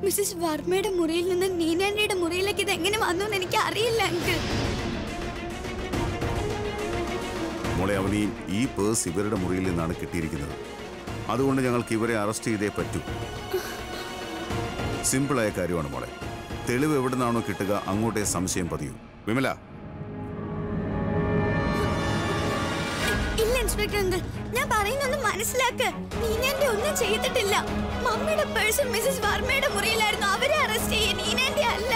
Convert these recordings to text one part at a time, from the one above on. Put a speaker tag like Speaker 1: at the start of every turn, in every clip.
Speaker 1: Mrs വർമ്മയുടെ മുറിയിൽ നിന്ന് നീനാൻഡിയുടെ മുറിയിലേക്ക് ഇത് എങ്ങനെ വന്നു എന്ന് എനിക്ക് അറിയില്ല അങ്കിൾ
Speaker 2: മോളെ അവൻ ഈ ഈ പേഴ്സ് ഇവരുടെ മുറിയിൽ നിന്നാണ് കിട്ടിയിരിക്കുന്നത് അതുകൊണ്ട് ഞങ്ങൾക്ക് ഇവരെ അറസ്റ്റ് ചെയ്തേ പറ്റൂ സിമ്പിളായ കാര്യമാണ് മോളെ തെളിവ് എവിടെ നിന്നാണോ കിട്ടുക അങ്ങോട്ടേ സംശയം പതിയൂ വിമല
Speaker 1: ഇല്ല ഇൻസ്പെക്ടർ അങ്കിൾ ഞാൻ പറയുന്നൊന്ന് മനസ്സിലാക്ക് നീനാൻഡി ഒന്നും ചെയ്തിട്ടില്ല മമ്മിയുടെ പേഴ്സൺ മിസ്സസ് വർമ്മയുടെ മുറിയിലായിരുന്നു അവരെ അറസ്റ്റ് ചെയ്യാൻ നീനാൻഡി അല്ല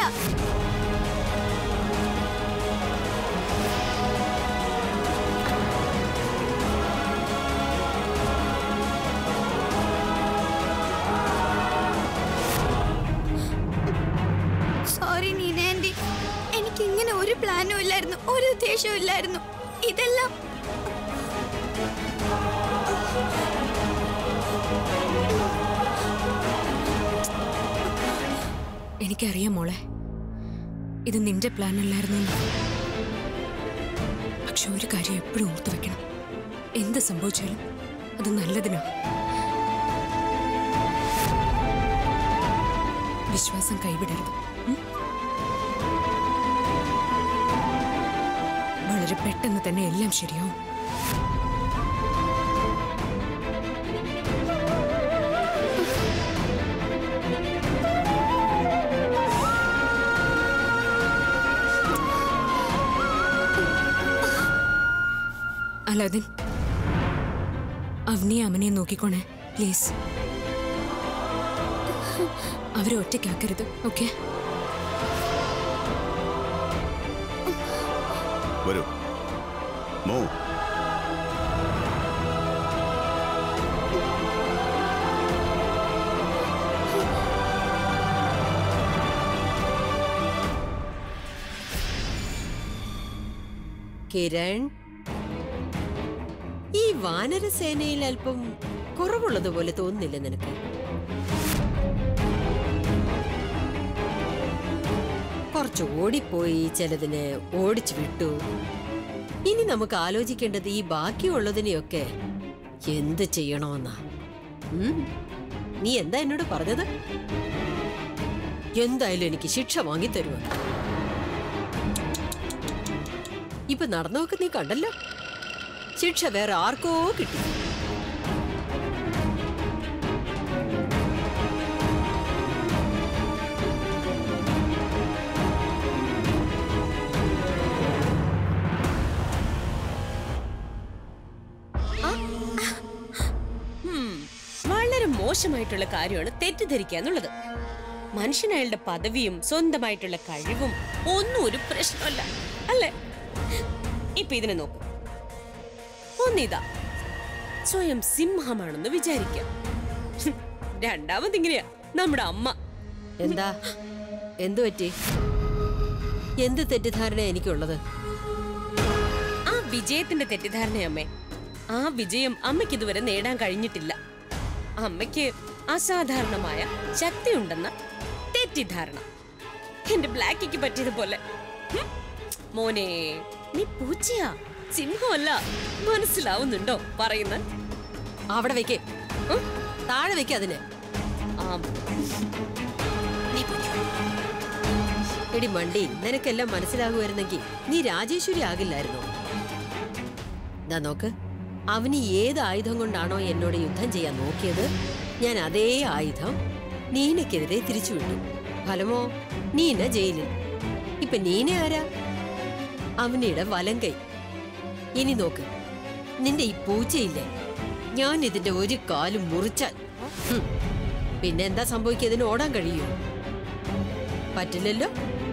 Speaker 1: സോറി നീനാൻഡി എനിക്ക് ഇങ്ങനെ ഒരു പ്ലാനും ഇല്ലായിരുന്നു ഒരു ഉദ്ദേശവും ഇല്ലായിരുന്നു ഇതെല്ലാം
Speaker 3: എനിക്കറിയാം മോളെ ഇത് നിന്റെ പ്ലാൻ അല്ലായിരുന്നു എന്ന്. പക്ഷെ ഒരു കാര്യം എപ്പോഴും ഓർത്തു വെക്കണം എന്ത് സംഭവിച്ചാലും അത് നല്ലതിനാ വിശ്വാസം കൈവിടരുത് ഉം? വളരെ പെട്ടെന്ന് തന്നെ എല്ലാം ശരിയാവും അലാദിൻ അവനെ അമ്മനെ നോക്കിക്കോണേ പ്ലീസ് അവരെ ഒറ്റയ്ക്കാക്കരുത് ഓക്കെ
Speaker 2: വരൂ മോ
Speaker 4: കിരൺ ഈ വാനരസേനയിൽ അല്പം കുറവുള്ളതുപോലെ തോന്നുന്നില്ല നിനക്ക് കുറച്ച് ഓടിപ്പോയി ചിലതിന് ഓടിച്ചു വിട്ടു ഇനി നമുക്ക് ആലോചിക്കേണ്ടത് ഈ ബാക്കിയുള്ളതിനെയൊക്കെ എന്ത് ചെയ്യണമെന്നാ ഉം? നീ എന്താ എന്നോട് പറഞ്ഞത് എന്തായാലും എനിക്ക് ശിക്ഷ വാങ്ങിത്തരുമെന്ന് ഇപ്പൊ നടന്നൊക്കെ നീ കണ്ടല്ലോ ശിക്ഷ വേറെ ആർക്കോ കിട്ടി
Speaker 5: വളരെ മോശമായിട്ടുള്ള കാര്യമാണ് തെറ്റിദ്ധരിക്കുക എന്നുള്ളത് മനുഷ്യൻ അയാളുടെ പദവിയും സ്വന്തമായിട്ടുള്ള കഴിവും ഒന്നും ഒരു പ്രശ്നമല്ല അല്ലേ ഇപ്പൊ ഇതിനെ നോക്ക് ഒന്നിതാ സ്വയം സിംഹമാണെന്ന് വിചാരിക്കാം ഹും, രണ്ടാമത് ഇങ്ങനെയാ നമ്മുടെ അമ്മ
Speaker 4: എന്താ എന്തു പറ്റി എന്ത് തെറ്റിദ്ധാരണ എനിക്കുള്ളത്
Speaker 5: ആ വിജയത്തിന്റെ തെറ്റിദ്ധാരണയമ്മേ ആ വിജയം അമ്മയ്ക്ക് ഇതുവരെ നേടാൻ കഴിഞ്ഞിട്ടില്ല അമ്മയ്ക്ക് അസാധാരണമായ ശക്തിയുണ്ടെന്ന തെറ്റിദ്ധാരണ എന്റെ ബ്ലാക്കിക്ക് പറ്റിയതുപോലെ ഹും. മോനെ നീ പൂച്ചയാ സിംഹമല്ല മനസ്സിലാവുന്നുണ്ടോ പറയുന്നത്
Speaker 4: അവിടെ വെക്കേ താഴെ വെക്ക അതിന്
Speaker 5: ആ നീ പൊയ്ക്കോ.
Speaker 4: എടി മണ്ടി നിനക്കെല്ലാം മനസ്സിലാകുമായിരുന്നെങ്കിൽ നീ രാജേശ്വരി ആകില്ലായിരുന്നോ ദാ നോക്ക് അവന് ഏത് ആയുധം കൊണ്ടാണോ എന്നോട് യുദ്ധം ചെയ്യാൻ നോക്കിയത് ഞാൻ അതേ ആയുധം നീനക്കെതിരെ തിരിച്ചുവിട്ടു ഫലമോ നീന ജയിലിൽ ഇപ്പൊ നീന ആരാ അവനിയുടെ വലം കൈ ഇനി നോക്ക് നിന്റെ ഈ പൂച്ചയില്ലേ ഞാൻ ഇതിന്റെ ഒരു കാലും മുറിച്ചാൽ ഹും, പിന്നെ എന്താ സംഭവിക്കുക ഇതിന് ഓടാൻ കഴിയൂ പറ്റില്ലല്ലോ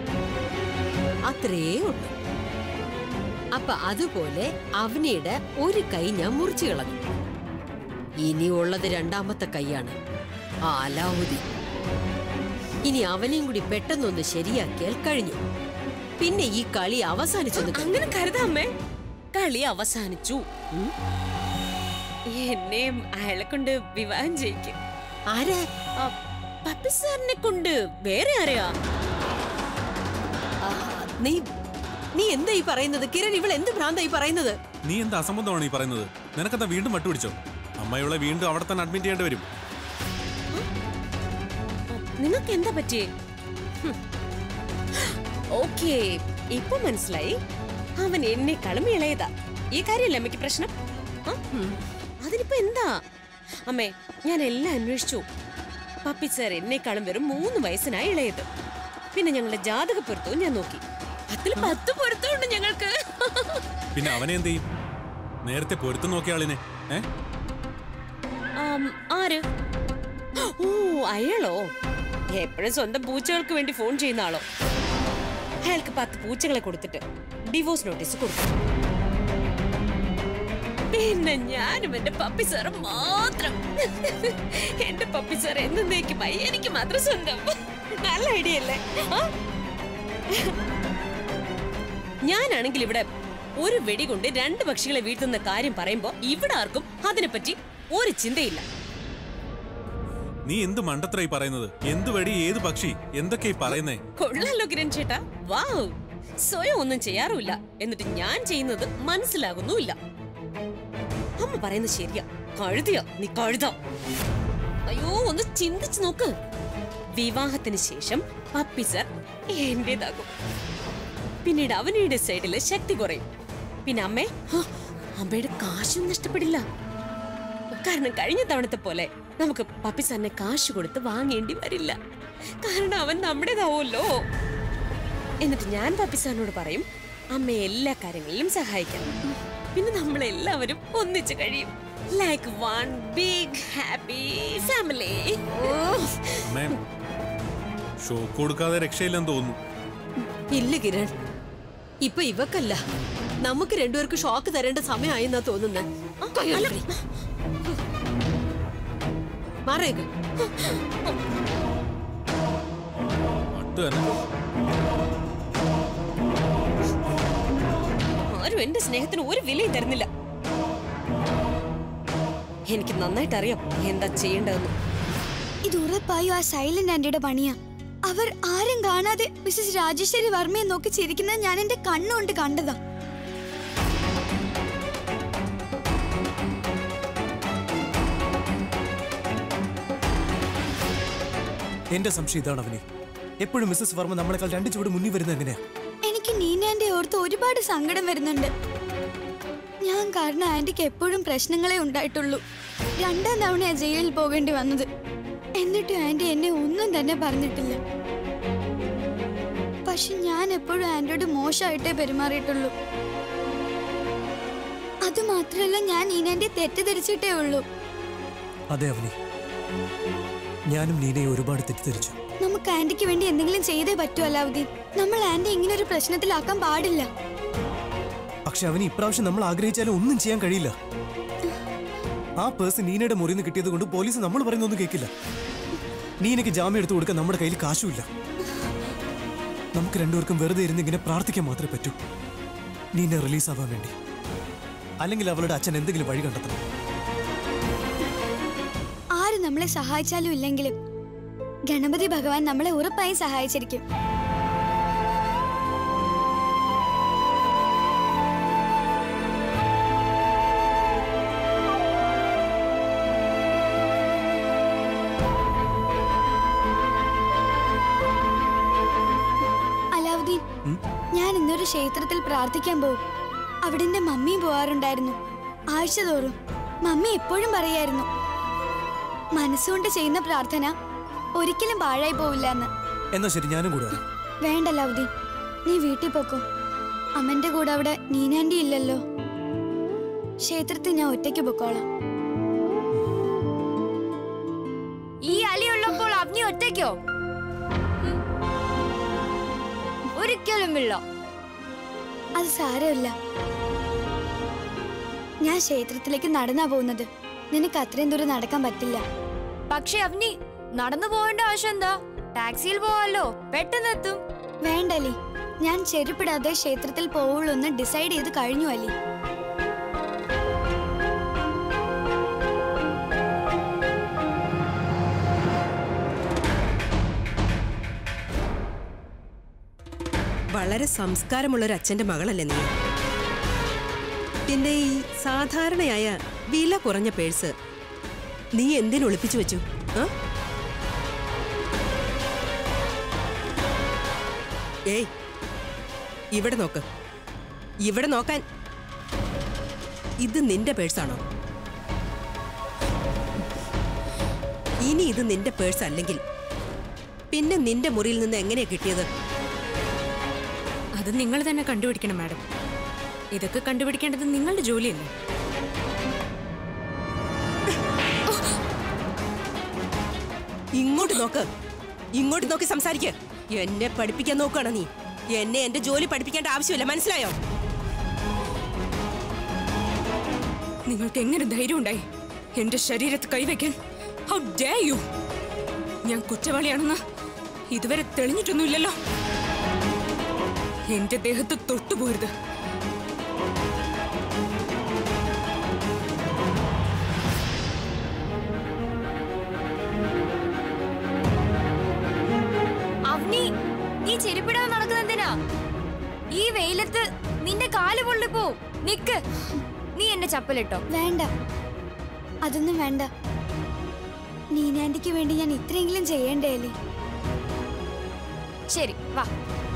Speaker 4: അത്രേ ഉള്ളൂ അപ്പൊ അതുപോലെ അവനിയുടെ ഒരു കൈ ഞാൻ മുറിച്ചു കളഞ്ഞു ഇനിയുള്ളത് രണ്ടാമത്തെ കൈയാണ് ആ അലാവുദ്ദീൻ ഇനി അവനെയും കൂടി പെട്ടെന്നൊന്ന് ശരിയാക്കിയാൽ കഴിഞ്ഞു പിന്നെ ഈ കളി അവസാനിച്ചത്
Speaker 5: അങ്ങനെ കരുതാമേ കളി അവസാനിച്ചു
Speaker 4: ഉം?
Speaker 5: എന്നെയും അയാളെ കൊണ്ട് വിവാഹം ചെയ്യിക്കും
Speaker 4: ആരെ
Speaker 5: ആ, പപ്പി സാറിനെ കൊണ്ട് വേറെ ആരെയാ
Speaker 4: ആ, നീ നീ എന്താ ഈ പറയുന്നത് കിരൺ ഇവൾ എന്ത് ഭ്രാന്തായി പറയുന്നത്
Speaker 6: നീ എന്ത് അസംബന്ധമാണ് ഈ പറയുന്നത് നിനക്കെന്താ വീണ്ടും വട്ടുപിടിച്ചോ അമ്മ ഇവളെ വീണ്ടും അവിടെ തന്നെ അഡ്മിറ്റ് ചെയ്യേണ്ടി വരും
Speaker 5: നിങ്ങൾക്ക് എന്താ പറ്റിയേ ഓക്കേ ഇപ്പൊ മനസ്സിലായി അവൻ എന്നെക്കാളും ഇളയതാ ഈ കാര്യമല്ലേ അമ്മയ്ക്ക് പ്രശ്നം ആ? അതിനിപ്പോ എന്താ അമ്മേ ഞാൻ എല്ലാം അന്വേഷിച്ചു പപ്പി സാർ എന്നെക്കാളും വെറും മൂന്ന് വയസ്സിനായി ഇളയത് പിന്നെ ഞങ്ങളുടെ ജാതക പൊരുത്തവും ഞാൻ നോക്കി പത്തിൽ പത്ത് പൊരുത്തമുണ്ട് ഞങ്ങൾക്ക്
Speaker 6: പിന്നെ അവനെ എന്ത് ചെയ്യും നേരത്തെ പൊരുത്തം നോക്കിയ ആളിനെ ഏ
Speaker 5: ആം, ആര് ഓ അയാളോ എപ്പോഴും സ്വന്തം പൂച്ചകൾക്ക് വേണ്ടി ഫോൺ ചെയ്യുന്ന ആളോ അയാൾക്ക് പത്ത് പൂച്ചകളെ കൊടുത്തിട്ട് ഡിവോഴ്സ് നോട്ടീസ് കൊടുത്തു പിന്നെ ഞാനും എന്റെ പപ്പി സാറും മാത്രം എന്റെ പപ്പി സാർ എന്നേക്കും എനിക്ക് മാത്രം സ്വന്തം നല്ല ഐഡിയ അല്ലേ ആ? ഞാനാണെങ്കിൽ ഇവിടെ ഒരു വെടി കൊണ്ട് രണ്ട് പക്ഷികളെ വീഴ്ത്തുന്ന കാര്യം പറയുമ്പോ ഇവിടെ ആർക്കും അതിനെപ്പറ്റി ഒരു ചിന്തയില്ല
Speaker 6: നീ എന്ത് മണ്ടത്രായി പറയുന്നത് എന്ത് വെടി ഏത് പക്ഷി എന്തൊക്കെയായി പറയുന്നേ
Speaker 5: കൊള്ളാലോ കിരൺ ചേട്ടാ വാവ് സ്വയം ഒന്നും ചെയ്യാറുമില്ല എന്നിട്ട് ഞാൻ ചെയ്യുന്നത് മനസ്സിലാകുന്നുമില്ല അമ്മ പറയുന്നത് ശരിയാ കഴുതിയോ നീ കഴുത അയ്യോ ഒന്ന് ചിന്തിച്ചു നോക്ക് വിവാഹത്തിന് ശേഷം പപ്പി സർ എന്റേതാകും പിന്നീട് അവനയുടെ സൈഡില് ശക്തി കുറയും പിന്നെ അമ്മേ ഹ, അമ്മയുടെ കാശും നഷ്ടപ്പെടില്ല കാരണം കഴിഞ്ഞ തവണത്തെ പോലെ നമുക്ക് പപ്പി സാറിനെ കാശ് കൊടുത്ത് വാങ്ങേണ്ടി വരില്ല കാരണം അവൻ നമ്മുടേതാവുമല്ലോ എന്നിട്ട് ഞാൻ പപ്പി സാറിനോട് പറയും അമ്മയെ എല്ലാ കാര്യങ്ങളിലും സഹായിക്കാം പിന്നെ നമ്മളെല്ലാവരും ഒന്നിച്ച് കഴിയും like one big happy family
Speaker 6: അമ്മേ ഷോക്ക് കൊടുക്കാതെ രക്ഷയില്ലെന്ന് തോന്നുന്നു
Speaker 4: ഇല്ല കിരൺ ഇപ്പൊ ഇവക്കല്ല നമുക്ക് രണ്ടുപേർക്ക് ഷോക്ക് തരേണ്ട സമയമായെന്നാ തോന്നുന്നത് മാറിയേക്ക്
Speaker 6: പട്ട് തന്നെ
Speaker 5: ആരും എന്റെ സ്നേഹത്തിന് ഒരു വിലയും തരുന്നില്ല എനിക്ക് നന്നായിട്ട് അറിയാം എന്താ ചെയ്യേണ്ടതെന്ന്
Speaker 1: ഇത് ഉറപ്പായും ആ സൈലന്റ് ആന്റിയുടെ പണിയാ അവർ ആരും കാണാതെ മിസ്സസ് രാജേശ്വരി വർമ്മയെ നോക്കി ചിരിക്കുന്നത് ഞാൻ എന്റെ കണ്ണുകൊണ്ട് കണ്ടതാ
Speaker 7: എന്റെ സംശയം ഇതാണ് അവനെ എപ്പോഴും മിസ്സസ് വർമ്മ നമ്മളെക്കാൾ രണ്ട് ചുവട് മുന്നിൽ വരുന്നത് എങ്ങനെയാ
Speaker 1: എനിക്ക് നീനാന്റെ ഓർത്ത് ഒരുപാട് സങ്കടം വരുന്നുണ്ട് ഞാൻ കാരണം ആന്റിക്ക് എപ്പോഴും പ്രശ്നങ്ങളെ ഉണ്ടായിട്ടുള്ളൂ രണ്ടാം തവണയാ ജയിലിൽ പോകേണ്ടി വന്നത് എന്നിട്ടും ആന്റി എന്നെ ഒന്നും തന്നെ പറഞ്ഞിട്ടില്ല പക്ഷെ ഞാൻ എപ്പോഴും ആന്റിയോട് മോശമായിട്ടേ പെരുമാറിയിട്ടുള്ളൂ അത് മാത്രമല്ല ഞാൻ നീനാന്റെ തെറ്റിദ്ധരിച്ചിട്ടേ ഉള്ളൂ
Speaker 7: അതെ അവനെ ഞാനും നീനയെ ഒരുപാട് തെറ്റിദ്ധരിച്ചു
Speaker 1: നമുക്ക് ആന്റിക്ക് വേണ്ടി എന്തെങ്കിലും ചെയ്തേ പറ്റൂ അലാവുദ്ദീൻ നമ്മൾ ആന്റി ഇങ്ങനെ ഒരു പ്രശ്നത്തിലാക്കാൻ പാടില്ല
Speaker 7: പക്ഷെ അവന് ഇപ്രാവശ്യം നമ്മൾ ആഗ്രഹിച്ചാലും ഒന്നും ചെയ്യാൻ കഴിയില്ല ആ പേഴ്സ് നീനയുടെ മുറിയിൽ നിന്ന് കിട്ടിയത് കൊണ്ട് പോലീസ് നമ്മൾ പറയുന്നൊന്നും കേൾക്കില്ല നീനയ്ക്ക് ജാമ്യം എടുത്തു കൊടുക്കാൻ നമ്മുടെ കയ്യിൽ കാശുമില്ല നമുക്ക് രണ്ടുപേർക്കും വെറുതെ ഇരുന്ന് ഇങ്ങനെ പ്രാർത്ഥിക്കാൻ മാത്രമേ പറ്റൂ നീന റിലീസ് ആവാൻ വേണ്ടി അല്ലെങ്കിൽ അവളുടെ അച്ഛൻ എന്തെങ്കിലും വഴി കണ്ടെത്തണം
Speaker 1: ആര് നമ്മളെ സഹായിച്ചാലും ഇല്ലെങ്കിലും ഗണപതി ഭഗവാൻ നമ്മളെ ഉറപ്പായും സഹായിച്ചിരിക്കും അലാവുദ്ദീൻ ഞാൻ ഇന്നൊരു ക്ഷേത്രത്തിൽ പ്രാർത്ഥിക്കാൻ പോകും അവിടെ എന്റെ മമ്മിയും പോവാറുണ്ടായിരുന്നു ആഴ്ച തോറും മമ്മി എപ്പോഴും പറയായിരുന്നു മനസ്സുകൊണ്ട് ചെയ്യുന്ന പ്രാർത്ഥന ഒരിക്കലും പാഴായി പോവില്ല എന്ന്
Speaker 7: എന്നാ ശരി ഞാനും കൂടെ വരാം
Speaker 1: വേണ്ട ലൗദീൻ നീ വീട്ടിൽ പോക്കോ അമ്മന്റെ കൂടെ അവിടെ നീനാൻഡി ഇല്ലല്ലോ ക്ഷേത്രത്തിൽ ഞാൻ ഒറ്റയ്ക്ക് പൊക്കോളാം
Speaker 8: ഈ അലിയുള്ളപ്പോൾ അവനി ഒറ്റയ്ക്കോ ഒരിക്കലും ഇല്ല
Speaker 1: അത് സാരമില്ല ഞാൻ ക്ഷേത്രത്തിലേക്ക് നടന്നാ പോകുന്നത് നിനക്ക് അത്രയും ദൂരം നടക്കാൻ പറ്റില്ല
Speaker 8: പക്ഷെ അവനി നടന്നു പോകേണ്ട ആവശ്യം എന്താ ടാക്സിയിൽ പോവാലോ പെട്ടെന്ന് എത്തും
Speaker 1: വേണ്ടലി ഞാൻ ചെരുപ്പിടാതെ ക്ഷേത്രത്തിൽ പോവുള്ളൂ എന്ന് ഡിസൈഡ് ചെയ്ത് കഴിഞ്ഞു അലി
Speaker 9: വളരെ സംസ്കാരമുള്ള ഒരു അച്ഛന്റെ മകളല്ലേ നീ പിന്നെ ഈ സാധാരണയായ വില കുറഞ്ഞ പേഴ്സ് നീ എന്തിനു ഒളിപ്പിച്ചു വെച്ചു ആ ഏയ് ഇവിടെ നോക്ക് ഇവിടെ നോക്കാൻ ഇത് നിന്റെ പേഴ്സാണോ ഇനി ഇത് നിന്റെ പേഴ്സ് അല്ലെങ്കിൽ പിന്നെ നിന്റെ മുറിയിൽ നിന്ന് എങ്ങനെയാ കിട്ടിയത്
Speaker 3: അത് നിങ്ങൾ തന്നെ കണ്ടുപിടിക്കണം മാഡം ഇതൊക്കെ കണ്ടുപിടിക്കേണ്ടത് നിങ്ങളുടെ ജോലിയല്ലേ
Speaker 9: ഇങ്ങോട്ട് നോക്ക് ഇങ്ങോട്ട് നോക്കി സംസാരിക്ക് എന്നെ പഠിപ്പിക്കാൻ നോക്കുകയാണ് നീ എന്നെ എന്റെ ജോലി പഠിപ്പിക്കേണ്ട ആവശ്യമില്ല മനസ്സിലായോ
Speaker 3: നിങ്ങൾക്ക് എങ്ങനെ ധൈര്യം ഉണ്ടായി എന്റെ ശരീരത്ത് കൈവയ്ക്കാൻ ഹൗ ഡേ യു ഞാൻ കുറ്റവാളിയാണെന്ന് ഇതുവരെ തെളിഞ്ഞിട്ടൊന്നുമില്ലല്ലോ എന്റെ ദേഹത്ത് തൊട്ടുപോരുത്
Speaker 8: അവനി നീ ചെരുപ്പിടാൻ നടക്കുന്നതിനാ ഈ വെയിലത്ത് നിന്റെ കാല് പൊള്ളിപ്പോ നിക്ക് നീ എന്റെ ചപ്പലിട്ടോ
Speaker 1: വേണ്ട അതൊന്നും വേണ്ട നീനാൻറ്റിക്ക് വേണ്ടി ഞാൻ ഇത്രയെങ്കിലും ചെയ്യണ്ടേ അല്ലേ
Speaker 8: ശരി വാ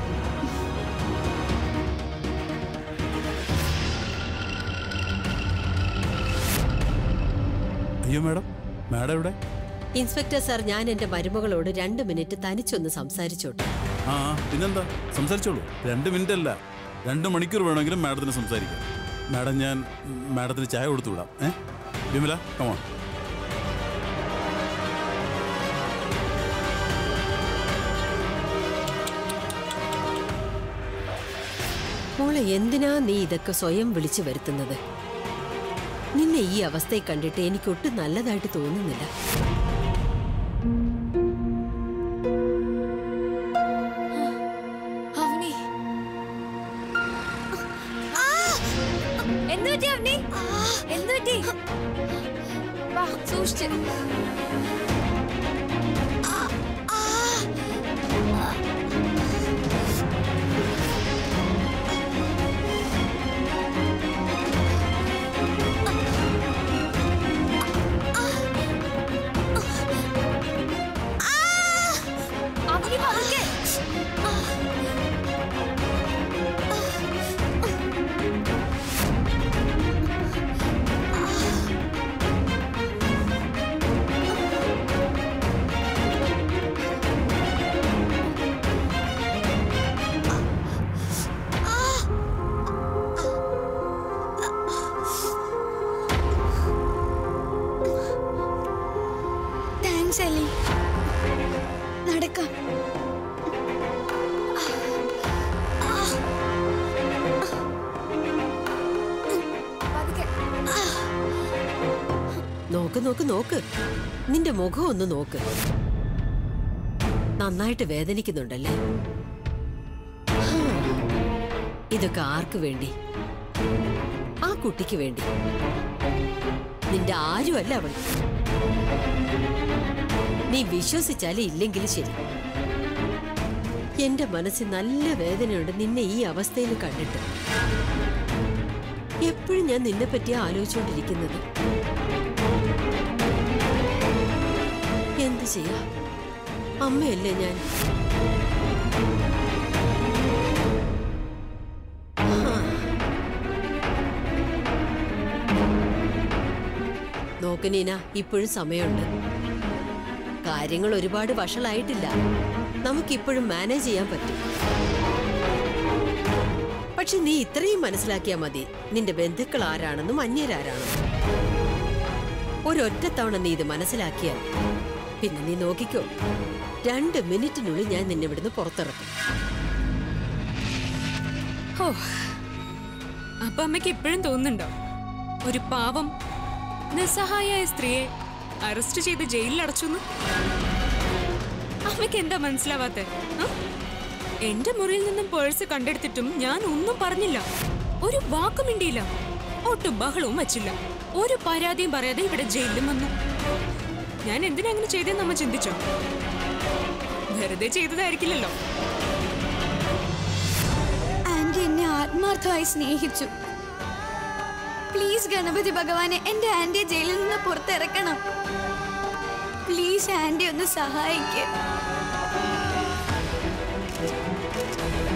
Speaker 10: അയ്യോ മാഡം മാഡം എവിടെ
Speaker 4: ഇൻസ്പെക്ടർ സാർ ഞാൻ എന്റെ മരുമകളോട് രണ്ട് മിനിറ്റ് തനിച്ചൊന്ന് സംസാരിച്ചോട്ടെ
Speaker 10: ആ ആ, പിന്നെന്താ സംസാരിച്ചോളൂ രണ്ട് മിനിറ്റ് അല്ല രണ്ട് മണിക്കൂർ വേണമെങ്കിലും മാഡത്തിന് സംസാരിക്കാം മാഡം ഞാൻ മാഡത്തിന് ചായ കൊടുത്തു വിടാം ഏ വിമല കമോൺ
Speaker 4: മോളെ എന്തിനാ നീ ഇതൊക്കെ സ്വയം വിളിച്ചു വരുത്തുന്നത് നിന്നെ ഈ അവസ്ഥയിൽ കണ്ടിട്ട് എനിക്കൊട്ടും നല്ലതായിട്ട് തോന്നുന്നില്ല
Speaker 8: അവനി എന്ത് പറ്റി അവനി എന്ത് പറ്റി വാ സൂക്ഷിച്ച് അവനി പതുക്കെ
Speaker 1: താങ്ക്സ് അലി നടക്കാം
Speaker 8: പതുക്കെ
Speaker 4: നോക്ക് നോക്ക് നോക്ക് നിന്റെ മുഖം ഒന്ന് നോക്ക് നന്നായിട്ട് വേദനിക്കുന്നുണ്ടല്ലേ ഹാ. ഇതൊക്കെ ആർക്ക് വേണ്ടി ആ കുട്ടിക്ക് വേണ്ടി നിന്റെ ആരുമല്ല അവൾ നീ വിശ്വസിച്ചാലും ഇല്ലെങ്കിലും ശരി എന്റെ മനസ്സിൽ നല്ല വേദനയുണ്ട് നിന്നെ ഈ അവസ്ഥയിൽ കണ്ടിട്ട് എപ്പോഴും ഞാൻ നിന്നെ പറ്റി ആലോചിച്ചുകൊണ്ടിരിക്കുന്നത് എന്ത് ചെയ്യാ അമ്മയല്ലേ ഞാൻ ആ. നോക്ക് നീന ഇപ്പോഴും സമയമുണ്ട് കാര്യങ്ങൾ ഒരുപാട് വഷളായിട്ടില്ല നമുക്കിപ്പോഴും മാനേജ് ചെയ്യാൻ പറ്റും പക്ഷെ നീ ഇത്രയും മനസ്സിലാക്കിയാ മതി നിന്റെ ബന്ധുക്കൾ ആരാണെന്നും അന്യരാരാണെന്നും ഒരൊറ്റ തവണ നീ ഇത് മനസ്സിലാക്കിയാൽ പിന്നെ നീ നോക്കിക്കോ രണ്ട് മിനിറ്റിനുള്ളിൽ ഞാൻ നിന്നെ ഇവിടുന്ന് പുറത്തിറക്കും
Speaker 3: ഓ അപ്പൊ അമ്മയ്ക്ക് ഇപ്പോഴും തോന്നുന്നുണ്ടോ ഒരു പാവം നിസ്സഹായായ സ്ത്രീയെ അറസ്റ്റ് ചെയ്ത് ജയിലിൽ അടച്ചു അമ്മയ്ക്ക് എന്താ മനസ്സിലാവാത്തെ ആ? എന്റെ മുറിയിൽ നിന്നും പേഴ്സ് കണ്ടെടുത്തിട്ടും ഞാൻ ഒന്നും പറഞ്ഞില്ല ഒരു വാക്കും മിണ്ടിയില്ല ഒട്ടും ബഹളവും വച്ചില്ല ഒരു പരാതിയും പറയാതെ ഇവിടെ ജയിലിലും വന്നു ഞാൻ എന്തിനാ അങ്ങനെ ചെയ്തതെന്ന് അമ്മ ചിന്തിച്ചോ വെറുതെ ചെയ്തതായിരിക്കില്ലല്ലോ
Speaker 1: ആന്റി എന്നെ ആത്മാർത്ഥമായി സ്നേഹിച്ചു പ്ലീസ് ഗണപതി ഭഗവാനെ എന്റെ ആന്റിയെ ജയിലിൽ നിന്ന് പുറത്തിറക്കണം പ്ലീസ് ആന്റി ഒന്ന് സഹായിക്ക്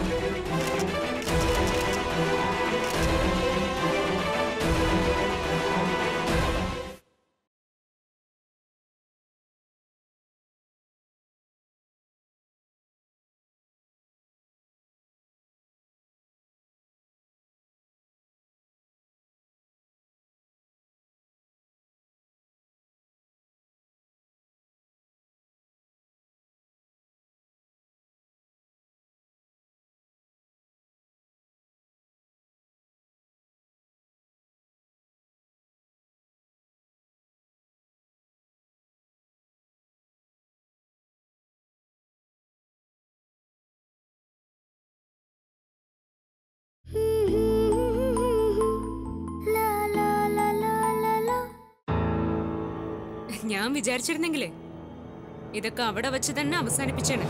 Speaker 3: ഞാൻ വിചാരിച്ചിരുന്നെങ്കിലേ ഇതൊക്കെ അവിടെ വെച്ച് തന്നെ അവസാനിപ്പിച്ചേനെ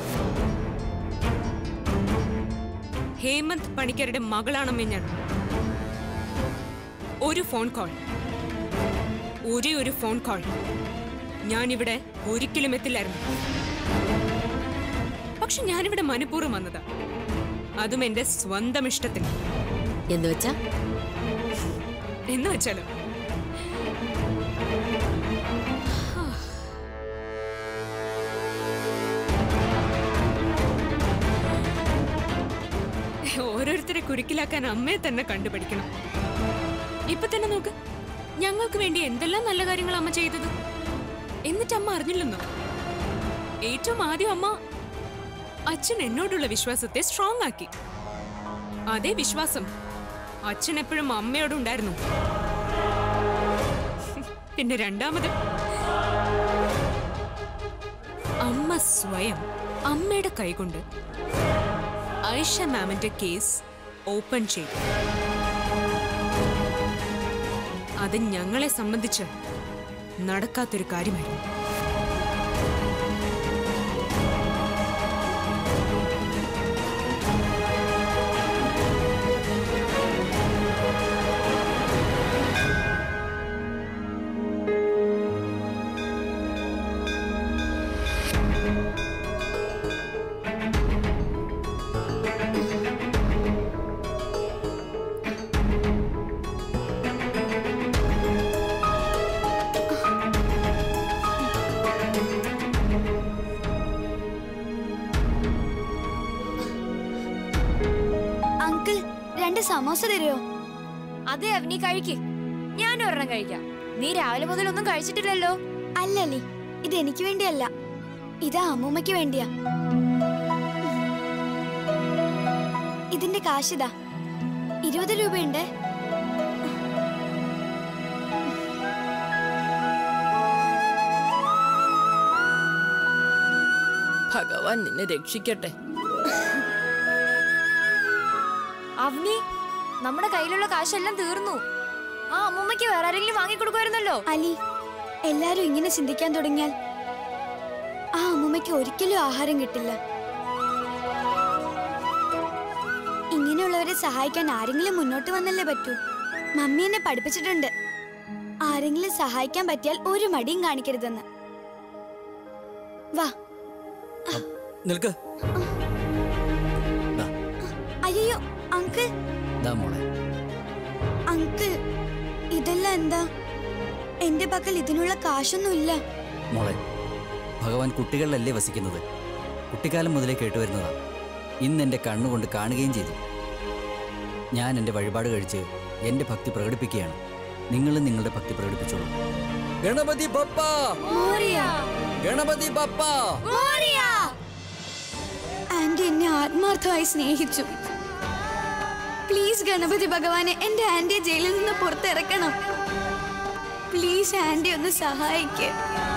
Speaker 3: ഹേമന്ത് പണിക്കരുടെ മകളാണമ്മേ ഞാൻ ഒരു ഫോൺ കോൾ ഒരേ ഒരു ഫോൺ കോൾ ഞാനിവിടെ ഒരിക്കലും എത്തില്ലായിരുന്നു പക്ഷെ ഞാനിവിടെ മനഃപൂർവ്വം വന്നതാ അതും എന്റെ സ്വന്തം ഇഷ്ടത്തിന്
Speaker 4: എന്ന് വെച്ചാ
Speaker 3: എന്ന് വെച്ചാലോ ഓരോരുത്തരെ കുരുക്കിലാക്കാൻ അമ്മയെ തന്നെ കണ്ടുപിടിക്കണം ഇപ്പൊ തന്നെ നോക്ക് ഞങ്ങൾക്ക് വേണ്ടി എന്തെല്ലാം നല്ല കാര്യങ്ങൾ അമ്മ ചെയ്തത് എന്നിട്ട് അമ്മ അറിഞ്ഞില്ലെന്നോ ഏറ്റവും ആദ്യം അമ്മ അച്ഛൻ എന്നോടുള്ള വിശ്വാസത്തെ സ്ട്രോങ് ആക്കി അതേ വിശ്വാസം അച്ഛൻ എപ്പോഴും അമ്മയോടുണ്ടായിരുന്നു പിന്നെ രണ്ടാമത് അമ്മ സ്വയം അമ്മയുടെ കൈകൊണ്ട് ഐഷ മാമിന്റെ കേസ് ഓപ്പൺ ചെയ്തു അത് ഞങ്ങളെ സംബന്ധിച്ച് നടക്കാത്തൊരു കാര്യമായിരുന്നു
Speaker 1: അങ്കിൾ രണ്ട് സമോസ തരുമോ
Speaker 8: അതെ അവനി കഴിക്ക് ഞാൻ ഒരെണ്ണം കഴിക്കാം നീ രാവിലെ മുതൽ ഒന്നും കഴിച്ചിട്ടില്ലല്ലോ
Speaker 1: അല്ലല്ലേ ഇത് എനിക്ക് വേണ്ടിയല്ല ഇതാ അമ്മൂമ്മയ്ക്ക് വേണ്ടിയാ ഇതിന്റെ കാശിതാ ഇരുപത് രൂപയുണ്ട്
Speaker 11: ഭഗവാൻ നിന്നെ രക്ഷിക്കട്ടെ
Speaker 8: അവനി നമ്മുടെ കയ്യിലുള്ള കാശെല്ലാം തീർന്നു ആ അമ്മൂമ്മയ്ക്ക് വേറെ ആരെങ്കിലും വാങ്ങിക്കൊടുക്കുമായിരുന്നല്ലോ
Speaker 1: അലി എല്ലാരും ഇങ്ങനെ ചിന്തിക്കാൻ തുടങ്ങിയാൽ ആ അമ്മൂമ്മയ്ക്ക് ഒരിക്കലും ആഹാരം കിട്ടില്ല ഇങ്ങനെയുള്ളവരെ സഹായിക്കാൻ ആരെങ്കിലും മുന്നോട്ട് വന്നല്ലേ പറ്റൂ മമ്മി എന്നെ പഠിപ്പിച്ചിട്ടുണ്ട് ആരെങ്കിലും സഹായിക്കാൻ പറ്റിയാൽ ഒരു മടിയും കാണിക്കരുതെന്ന് വാ
Speaker 12: നിൽക്ക്
Speaker 1: അയ്യോ അങ്കിൾ
Speaker 12: ദാ മോളെ
Speaker 1: അങ്കിൾ ഇതെല്ലാം എന്താ എന്റെ പക്കൽ ഇതിനുള്ള കാശൊന്നുമില്ല
Speaker 12: മോളെ ഭഗവാൻ കുട്ടികളിലല്ലേ വസിക്കുന്നത് കുട്ടിക്കാലം മുതലേ കേട്ടുവരുന്നതാ ഇന്ന് എൻ്റെ കണ്ണുകൊണ്ട് കാണുകയും ചെയ്തു ഞാൻ എൻ്റെ വഴിപാട് കഴിച്ച് എൻ്റെ ഭക്തി പ്രകടിപ്പിക്കുകയാണ് നിങ്ങളും നിങ്ങളുടെ ഭക്തി പ്രകടിപ്പിച്ചോളൂ ഗണപതി ബപ്പ ഗണപതി ബപ്പ
Speaker 1: ആന്റി എന്നെ ആത്മാർത്ഥമായി സ്നേഹിച്ചു പ്ലീസ് ഗണപതി ഭഗവാനെ എന്റെ ആന്റിയെ ജയിലിൽ നിന്ന് പുറത്തിറക്കണം പ്ലീസ് ആന്റി ഒന്ന് സഹായിക്ക്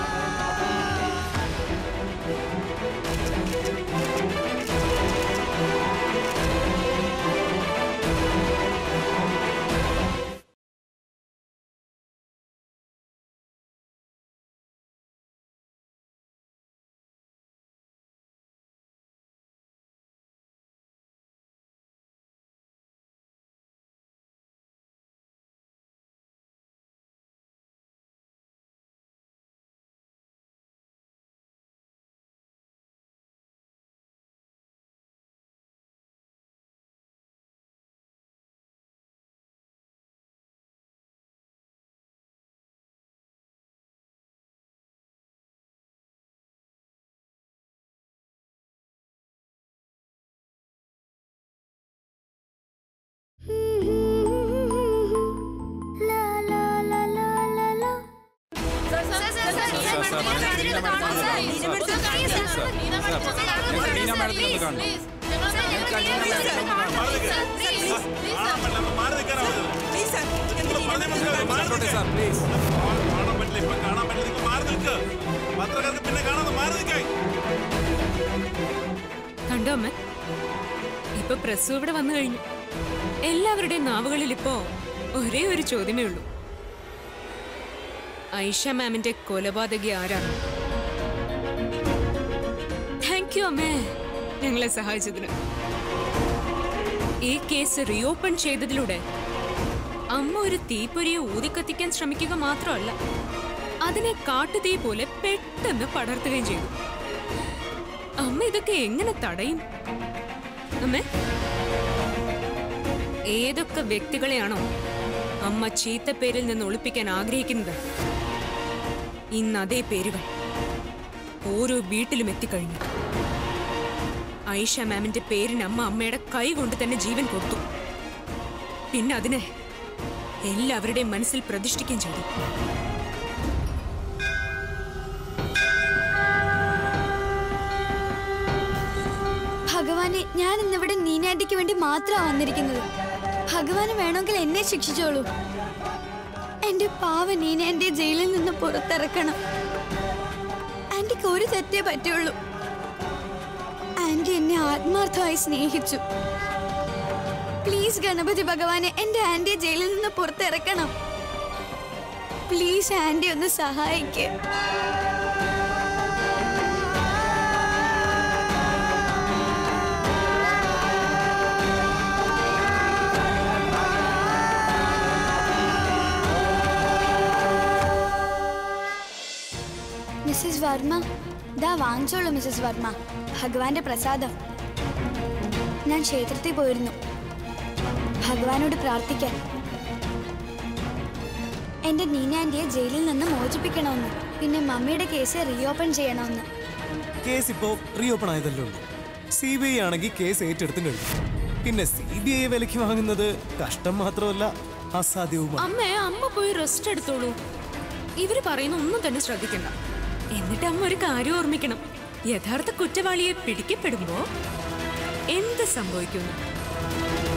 Speaker 3: കണ്ടോ അമ്മ ഇപ്പൊ പ്രസ്സും ഇവിടെ വന്നു കഴിഞ്ഞു എല്ലാവരുടെയും നാവുകളിൽ ഇപ്പോ ഒരേ ഒരു ചോദ്യമേ ഉള്ളൂ ഐഷ മാമിന്റെ കൊലപാതകി ആരാണ് താങ്ക് യു അമ്മേ ഞങ്ങളെ സഹായിച്ചതിന് ഈ കേസ് റീഓപ്പൺ ചെയ്തതിലൂടെ അമ്മ ഒരു തീപ്പൊരിയെ ഊതിക്കത്തിക്കാൻ ശ്രമിക്കുക മാത്രമല്ല അതിനെ കാട്ടുതീ പോലെ പെട്ടെന്ന് പടർത്തുകയും ചെയ്തു അമ്മ ഇതൊക്കെ എങ്ങനെ തടയും അമ്മേ ഏതൊക്കെ വ്യക്തികളെയാണോ അമ്മ ചീത്തപ്പേരിൽ നിന്ന് ഒളിപ്പിക്കാൻ ആഗ്രഹിക്കുന്നത് ഇന്ന് അതേ പേരുകൾ ഓരോ വീട്ടിലും എത്തിക്കഴിഞ്ഞു ഐഷ മാമിന്റെ പേരിന് അമ്മ അമ്മയുടെ കൈ കൊണ്ട് തന്നെ ജീവൻ കൊടുത്തു പിന്നെ അതിനെ എല്ലാവരുടെയും മനസ്സിൽ പ്രതിഷ്ഠിക്കുകയും ചെയ്തു
Speaker 1: ഭഗവാനെ ഞാൻ ഇന്നിവിടെ നീനാന്റിക്ക് വേണ്ടി മാത്രമാണ് വന്നിരിക്കുന്നത് ഭഗവാന് വേണമെങ്കിൽ എന്നെ ശിക്ഷിച്ചോളൂ എന്റെ പാവ നീനാന്റെ ജയിലിൽ നിന്ന് പുറത്തിറക്കണം ആന്റിക്ക് ഒരു തെറ്റേ പറ്റുള്ളൂ ആന്റി എന്നെ ആത്മാർത്ഥമായി സ്നേഹിച്ചു പ്ലീസ് ഗണപതി ഭഗവാനെ എന്റെ ആന്റിയെ ജയിലിൽ നിന്ന് പുറത്തിറക്കണം പ്ലീസ് ആന്റി ഒന്ന് സഹായിക്കേ മിസ്സസ് വർമ്മ ദാ വാങ്ങിച്ചോളൂ മിസ്സസ് വർമ്മ ഭഗവാന്റെ പ്രസാദം ഞാൻ ക്ഷേത്രത്തിൽ പോയിരുന്നു ഭഗവാനോട് പ്രാർത്ഥിക്കാൻ എന്റെ നീന ആന്റിയെ ജയിലിൽ നിന്ന് മോചിപ്പിക്കണമെന്ന് പിന്നെ മമ്മിയുടെ കേസ് റീഓപ്പൺ ചെയ്യണമെന്ന്
Speaker 7: കേസ് ഇപ്പോ റീഓപ്പൺ ആയതല്ലേ ഉള്ളൂ സി ബി ഐ ആണെങ്കിൽ കേസ് ഏറ്റെടുത്തും കഴിഞ്ഞു പിന്നെ സി ബി ഐ വിലക്ക് വാങ്ങുന്നത് കഷ്ടം മാത്രമല്ല അസാധ്യവുമാണ്
Speaker 3: അമ്മ അമ്മ പോയി റെസ്റ്റ് എടുത്തോളൂ ഇവര് പറയുന്ന ഒന്നും തന്നെ ശ്രദ്ധിക്കണ്ട എന്നിട്ട് അമ്മ ഒരു കാര്യം ഓർമ്മിക്കണം യഥാർത്ഥ കുറ്റവാളിയെ പിടിക്കപ്പെടുമ്പോ എന്ത് സംഭവിക്കുന്നു